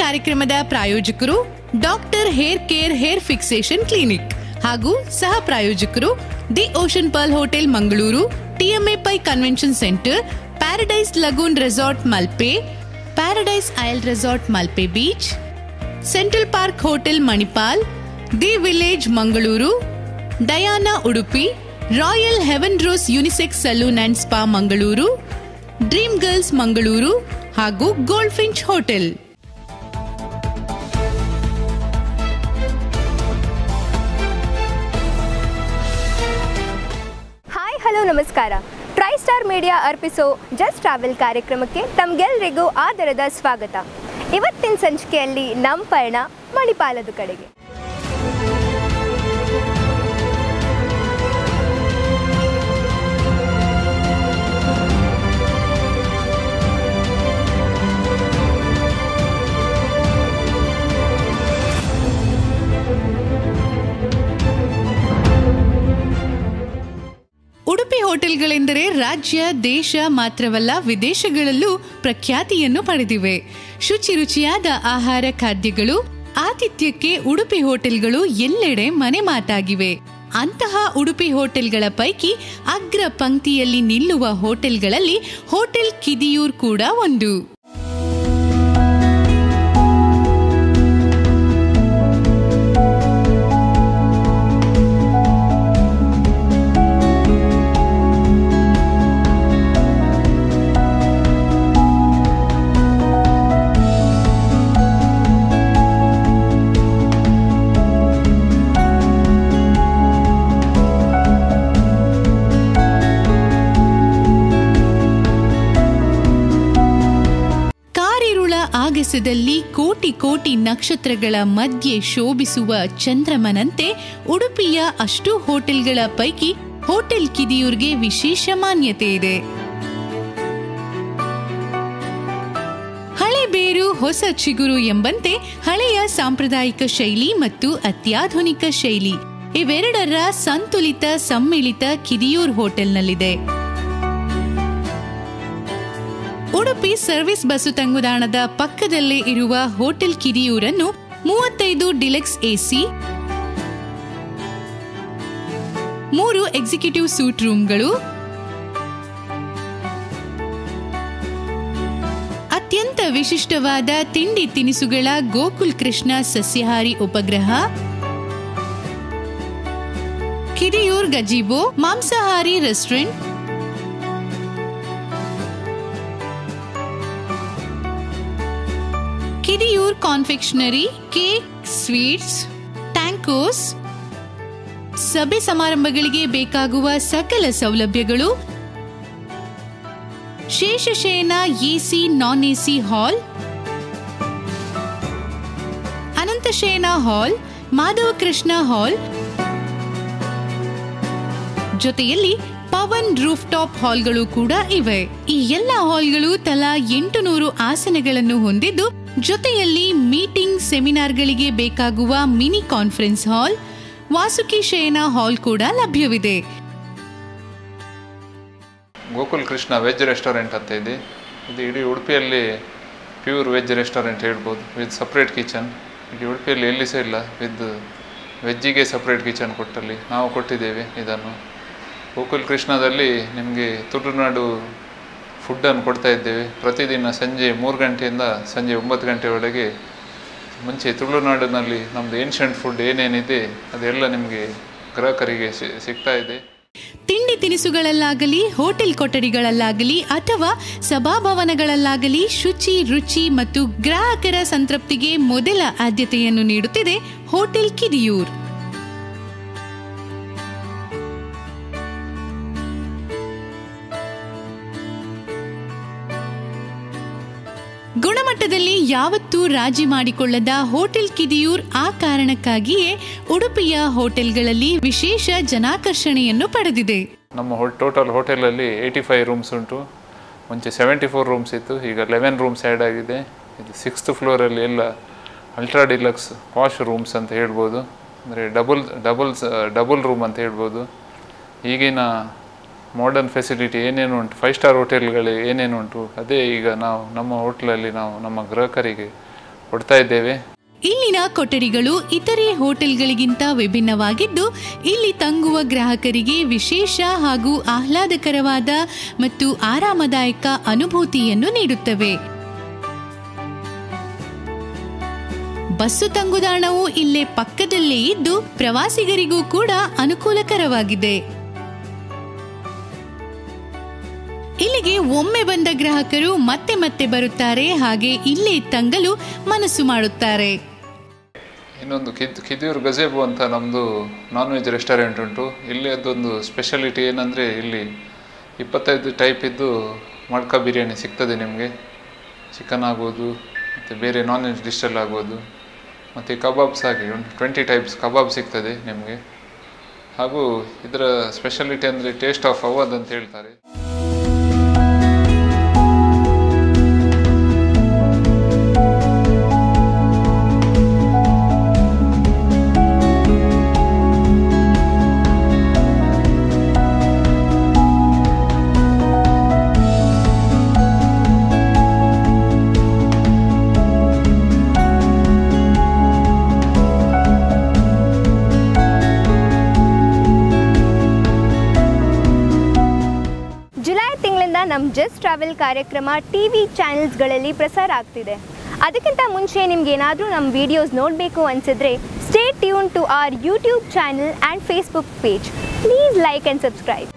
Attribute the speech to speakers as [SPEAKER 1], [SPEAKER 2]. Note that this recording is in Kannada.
[SPEAKER 1] ಕಾರ್ಯಕ್ರಮದ ಪ್ರಾಯೋಜಕರು doctor hair care hair fixation clinic ಹಾಗೂ ಸಹ ಪ್ರಾಯೋಜಕರು the ocean pearl hotel Mangaluru TMA Pai convention centre paradise lagoon resort Malpe paradise isle resort Malpe beach central park hotel Manipal the village Mangaluru Diana Udupi royal heaven rose unisex salon and spa Mangaluru dream girls Mangaluru ಹಾಗೂ gold finch hotel
[SPEAKER 2] hi hello ನಮಸ್ಕಾರ ಟ್ರೈ ಸ್ಟಾರ್ ಮೀಡಿಯಾ ಅರ್ಪಿಸೋ ಜಸ್ಟ್ ಟ್ರಾವೆಲ್ ಕಾರ್ಯಕ್ರಮಕ್ಕೆ ತಮ್ಗೆಲ್ರಿಗೂ ಆದರದ ಸ್ವಾಗತ ಇವತ್ತಿನ ಸಂಚಿಕೆಯಲ್ಲಿ ನಮ್ಮ ಪಯಣ ಮಣಿಪಾಲದ ಕಡೆಗೆ
[SPEAKER 1] ಉಡುಪಿ ಹೋಟೆಲ್ಗಳೆಂದರೆ ರಾಜ್ಯ ದೇಶ ಮಾತ್ರವಲ್ಲ ವಿದೇಶಗಳಲ್ಲೂ ಪ್ರಖ್ಯಾತಿಯನ್ನು ಪಡೆದಿವೆ ಶುಚಿ ರುಚಿಯಾದ ಆಹಾರ ಖಾದ್ಯಗಳು ಆತಿಥ್ಯಕ್ಕೆ ಉಡುಪಿ ಹೋಟೆಲ್ಗಳು ಎಲ್ಲೆಡೆ ಮನೆ ಮಾತಾಗಿವೆ ಅಂತಹ ಉಡುಪಿ ಹೋಟೆಲ್ಗಳ ಪೈಕಿ ಅಗ್ರ ಪಂಕ್ತಿಯಲ್ಲಿ ನಿಲ್ಲುವ ಹೋಟೆಲ್ಗಳಲ್ಲಿ ಹೋಟೆಲ್ ಕಿದಿಯೂರ್ ಕೂಡ ಒಂದು ಕಾರಿರುಳ ಆಗಸದಲ್ಲಿ ಕೋಟಿ ಕೋಟಿ ನಕ್ಷತ್ರಗಳ ಮಧ್ಯೆ ಶೋಭಿಸುವ ಚಂದ್ರಮನಂತೆ ಉಡುಪಿಯ ಅಷ್ಟು ಹೋಟೆಲ್ಗಳ ಪೈಕಿ ಹೋಟೆಲ್ ಕಿದಿಯೂರ್ಗೆ ವಿಶೇಷ ಮಾನ್ಯತೆ ಇದೆ ಹಳೆ ಬೇರು ಹೊಸ ಚಿಗುರು ಎಂಬಂತೆ ಹಳೆಯ ಸಾಂಪ್ರದಾಯಿಕ ಶೈಲಿ ಮತ್ತು ಅತ್ಯಾಧುನಿಕ ಶೈಲಿ ಇವೆರಡರ ಸಂತುಲಿತ ಸಮ್ಮಿಳಿತ ಕಿದಿಯೂರ್ ಹೋಟೆಲ್ನಲ್ಲಿದೆ ಉಡುಪಿ ಸರ್ವಿಸ್ ಬಸ್ಸು ತಂಗುದಾಣದ ಪಕ್ಕದಲ್ಲೇ ಇರುವ ಹೋಟೆಲ್ ಕಿರಿಯೂರನ್ನು ಮೂವತ್ತೈದು ಡಿಲೆಕ್ಸ್ ಎಸಿ ಮೂರು ಎಕ್ಸಿಕ್ಯೂಟಿವ್ ಸೂಟ್ ರೂಮ್ಗಳು ಅತ್ಯಂತ ವಿಶಿಷ್ಟವಾದ ತಿಂಡಿ ತಿನಿಸುಗಳ ಗೋಕುಲ್ ಕೃಷ್ಣ ಸಸ್ಯಾಹಾರಿ ಉಪಗ್ರಹ ಕಿರಿಯೂರ್ ಗಜೀಬೋ ಮಾಂಸಾಹಾರಿ restaurant Kidiyoor confectionery cake sweets ಟ್ಯಾಂಕೋಸ್ ಸಭೆ ಸಮಾರಂಭಗಳಿಗೆ ಬೇಕಾಗುವ ಸಕಲ ಸೌಲಭ್ಯಗಳು Sheshashayana AC non AC hall Ananthashayana hall Madhava Krishna hall ಜೊತೆಯಲ್ಲಿ ಪವನ್ ರೂಫ್ ಟಾಪ್ ಹಾಲ್ಗಳು ಕೂಡ ಇವೆ ಈ ಎಲ್ಲ ಹಾಲ್ಗಳು ತಲಾ ಎಂಟು ನೂರು ಆಸನಗಳನ್ನು ಹೊಂದಿದ್ದು ಜೊತೆಯಲ್ಲಿ ಮೀಟಿಂಗ್ ಸೆಮಿನಾರ್ಗಳಿಗೆ ಬೇಕಾಗುವ ಮಿನಿ ಕಾನ್ಫರೆನ್ಸ್ ಹಾಲ್ ವಾಸುಕಿ ಶಯನ ಹಾಲ್ ಕೂಡ ಲಭ್ಯವಿದೆ
[SPEAKER 3] ಗೋಕುಲ್ ಕೃಷ್ಣ ವೆಜ್ ರೆಸ್ಟೋರೆಂಟ್ ಅಂತ ಇದೆ ಇದು ಇಡೀ ಉಡುಪಿಯಲ್ಲಿ ಪ್ಯೂರ್ ವೆಜ್ ರೆಸ್ಟೋರೆಂಟ್ ಹೇಳ್ಬೋದು ವಿತ್ ಸಪ್ರೇಟ್ ಕಿಚನ್ ಇಡೀ ಉಡುಪಿಯಲ್ಲಿ ಎಲ್ಲಿ ಸಹ ಇಲ್ಲ ವಿತ್ ವೆಜ್ಜಿಗೆ ಸಪ್ರೇಟ್ ಕಿಚನ್ ಕೊಟ್ಟಲ್ಲಿ ನಾವು ಕೊಟ್ಟಿದ್ದೇವೆ ಇದನ್ನು ಗೋಕುಲ್ ಕೃಷ್ಣದಲ್ಲಿ ನಿಮಗೆ ತುಳುನಾಡು ಫುಡ್ಡನ್ನು ಕೊಡ್ತಾ ಇದ್ದೇವೆ ಪ್ರತಿದಿನ ಸಂಜೆ ಮೂರು ಗಂಟೆಯಿಂದ ಸಂಜೆ ಒಂಬತ್ತು ಗಂಟೆವರೆಗೆ ಮುಂಚೆ ತುಳುನಾಡಿನಲ್ಲಿ ನಮ್ಮದು ಏನ್ಷಂಟ್ ಫುಡ್ ಏನೇನಿದೆ ಅದೆಲ್ಲ ನಿಮಗೆ ಗ್ರಾಹಕರಿಗೆ ಸಿ- ಸಿಗ್ತಾ ಇದೆ
[SPEAKER 1] ತಿಂಡಿ ತಿನಿಸುಗಳಲ್ಲಾಗಲಿ ಹೋಟೆಲ್ ಕೊಠಡಿಗಳಲ್ಲಾಗಲಿ ಅಥವಾ ಸಭಾಭವನಗಳಲ್ಲಾಗಲಿ ಶುಚಿ ರುಚಿ ಮತ್ತು ಗ್ರಾಹಕರ ಸಂತೃಪ್ತಿಗೆ ಮೊದಲ ಆದ್ಯತೆಯನ್ನು ನೀಡುತ್ತಿದೆ ಹೋಟೆಲ್ ಕಿದಿಯೂರ್ ಗುಣಮಟ್ಟದಲ್ಲಿ ಯಾವತ್ತೂ ರಾಜಿ ಮಾಡಿಕೊಳ್ಳದ ಹೋಟೆಲ್ ಕಿದಿಯೂರ್ ಆ ಕಾರಣಕ್ಕಾಗಿಯೇ ಉಡುಪಿಯ ಹೋಟೆಲ್ಗಳಲ್ಲಿ ವಿಶೇಷ ಜನಾಕರ್ಷಣೆಯನ್ನು ಪಡೆದಿದೆ
[SPEAKER 3] ನಮ್ಮ ಹೋ ಟೋಟಲ್ ಹೋಟೆಲಲ್ಲಿ ಏಯ್ಟಿ ಫೈವ್ ರೂಮ್ಸ್ ಉಂಟು ಮುಂಚೆ ಸೆವೆಂಟಿ ಫೋರ್ ರೂಮ್ಸ್ ಇತ್ತು ಈಗ ಲೆವೆನ್ ರೂಮ್ಸ್ ಆ್ಯಡ್ ಆಗಿದೆ ಇದು ಸಿಕ್ಸ್ತ್ ಫ್ಲೋರಲ್ಲಿ ಎಲ್ಲ ಅಲ್ಟ್ರಾ ಡಿಲಕ್ಸ್ ವಾಶ್ ರೂಮ್ಸ್ ಅಂತ ಹೇಳ್ಬೋದು ಅಂದರೆ ಡಬಲ್ ಡಬಲ್ಸ್ ಡಬಲ್ ರೂಮ್ ಅಂತ ಹೇಳ್ಬೋದು ಈಗಿನ ಮಾಡರ್ನ್ ಫೆಸಿಲಿಟಿ ಏನೇನು ಉಂಟು ಫೈವ್ ಸ್ಟಾರ್ ಹೋಟೆಲ್ಗಳು ಏನೇನು ಉಂಟು ಅದೇ ಈಗ ನಾವು ನಮ್ಮ ಹೋಟ್ಲಲ್ಲಿ ನಾವು ನಮ್ಮ ಗ್ರಾಹಕರಿಗೆ ಕೊಡ್ತಾ ಇದ್ದೇವೆ
[SPEAKER 1] ಇಲ್ಲಿನ ಕೊಠಡಿಗಳು ಇತರೆ ಹೋಟೆಲ್ಗಳಿಗಿಂತ ವಿಭಿನ್ನವಾಗಿದ್ದು ಇಲ್ಲಿ ತಂಗುವ ಗ್ರಾಹಕರಿಗೆ ವಿಶೇಷ ಹಾಗೂ ಆಹ್ಲಾದಕರವಾದ ಮತ್ತು ಆರಾಮದಾಯಕ ಅನುಭೂತಿಯನ್ನು ನೀಡುತ್ತವೆ ಬಸ್ಸು ತಂಗುದಾಣವು ಇಲ್ಲೇ ಪಕ್ಕದಲ್ಲೇ ಇದ್ದು ಪ್ರವಾಸಿಗರಿಗೂ ಕೂಡ ಅನುಕೂಲಕರವಾಗಿದೆ ಇಲ್ಲಿಗೆ ಒಮ್ಮೆ ಬಂದ ಗ್ರಾಹಕರು ಮತ್ತೆ ಮತ್ತೆ ಬರುತ್ತಾರೆ ಹಾಗೆ ಇಲ್ಲೇ ತಂಗಲು ಮನಸ್ಸು ಮಾಡುತ್ತಾರೆ
[SPEAKER 3] ಇನ್ನೊಂದು ಕಿದ್ ಕಿದಿಯೂರು ಗಜೇಬು ಅಂತ ನಮ್ಮದು ನಾನ್ ವೆಜ್ ರೆಸ್ಟೋರೆಂಟ್ ಉಂಟು ಇಲ್ಲಿ ಅದೊಂದು ಸ್ಪೆಷಾಲಿಟಿ ಏನಂದರೆ ಇಲ್ಲಿ ಇಪ್ಪತ್ತೈದು ಟೈಪ್ ಇದ್ದು ಮಡ್ಕ ಬಿರಿಯಾನಿ ಸಿಗ್ತದೆ ನಿಮಗೆ ಚಿಕನ್ ಆಗ್ಬೋದು ಮತ್ತು ಬೇರೆ ನಾನ್ ವೆಜ್ ಡಿಶಲ್ಲಿ ಆಗ್ಬೋದು ಮತ್ತು ಕಬಾಬ್ಸ್ ಹಾಗೆ ಒಂದು ಟ್ವೆಂಟಿ ಟೈಪ್ಸ್ ಕಬಾಬ್ ಸಿಗ್ತದೆ ನಿಮಗೆ ಹಾಗೂ ಇದರ ಸ್ಪೆಷಾಲಿಟಿ ಅಂದರೆ ಟೇಸ್ಟ್ ಆಫ್ ಅವದ್ ಅಂತ ಹೇಳ್ತಾರೆ
[SPEAKER 2] ಜುಲೈ ತಿಂಗಳಿಂದ ನಮ್ಮ ಜಸ್ಟ್ ಟ್ರಾವೆಲ್ ಕಾರ್ಯಕ್ರಮ ಟಿ ವಿ ಚಾನೆಲ್ಸ್ಗಳಲ್ಲಿ ಪ್ರಸಾರ ಆಗ್ತಿದೆ ಅದಕ್ಕಿಂತ ಮುಂಚೆ ನಿಮ್ಗೆ ಏನಾದರೂ ನಮ್ಮ ವಿಡಿಯೋಸ್ ನೋಡಬೇಕು ಅನಿಸಿದ್ರೆ stay tune to our YouTube channel and Facebook page please like and subscribe